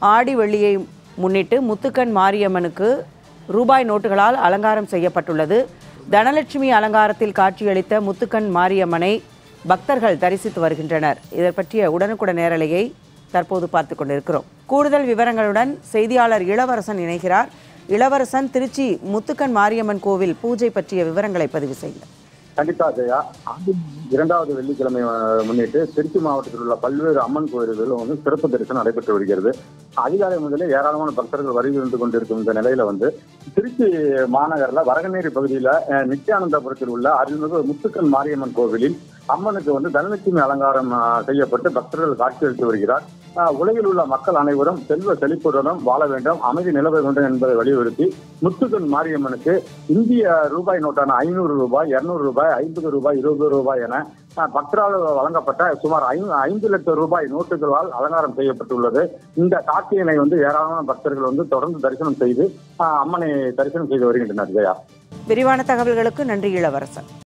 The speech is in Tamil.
ஆடி வெள்ளியை முன்னிட்டு முத்துக்கண் மாரியம்மனுக்கு ரூபாய் நோட்டுகளால் அலங்காரம் செய்யப்பட்டுள்ளது தனலட்சுமி அலங்காரத்தில் காட்சியளித்த முத்துக்கண் மாரியம்மனை பக்தர்கள் தரிசித்து வருகின்றனர் இதை பற்றிய உடனுக்குடன் நேரலையை தற்போது பார்த்து கொண்டிருக்கிறோம் கூடுதல் விவரங்களுடன் செய்தியாளர் இளவரசன் இணைகிறார் இளவரசன் திருச்சி முத்துக்கண் மாரியம்மன் கோவில் பூஜை பற்றிய விவரங்களை பதிவு செய்யுங்கள் கண்டிப்பா ஜெயா ஆண்டு இரண்டாவது வெள்ளிக்கிழமை அஹ், முன்னிட்டு திருச்சி மாவட்டத்தில் உள்ள பல்வேறு அம்மன் கோயில்களிலும் வந்து சிறப்பு தரிசனம் நடைபெற்று வருகிறது அதிகாலை முதலே ஏராளமான பக்தர்கள் வருகை வந்து கொண்டிருக்கும் இந்த நிலையில வந்து திருச்சி மாநகர்ல வரகநேரி பகுதியில அஹ், நித்யானந்தபுரத்தில் உள்ள அருள்மிகு முத்துக்கன் மாரியம்மன் கோவிலில் அம்மனுக்கு வந்து தனலட்சுமி அலங்காரம் அஹ், செய்யப்பட்டு பக்தர்கள் காட்சியளித்து வருகிறார் அஹ், உலகில் உள்ள மக்கள் அனைவரும் செல்வ செழிப்புடனும் வாழ வேண்டும் அமைதி நிலவ வேண்டும் என்பதை வலியுறுத்தி முத்துக்கன் மாரியம்மனுக்கு இந்திய ரூபாய் நோட்டான ஐநூறு ரூபாய் இருநூறு ரூபாய் ஐம்பது ரூபாய் இருபது ரூபாய் என அஹ், பக்தரால் வழங்கப்பட்ட சுமார் ஐந்து ஐந்து லட்சம் ரூபாய் நோட்டுகளால் அலங்காரம் செய்யப்பட்டுள்ளது இந்த காட்சியினை வந்து ஏராளமான பக்தர்கள் வந்து தொடர்ந்து தரிசனம் செய்து அஹ், அம்மனை தரிசனம் செய்து வருகின்றனர் ஜெயா விரிவான தகவல்களுக்கு நன்றி இளவரசன்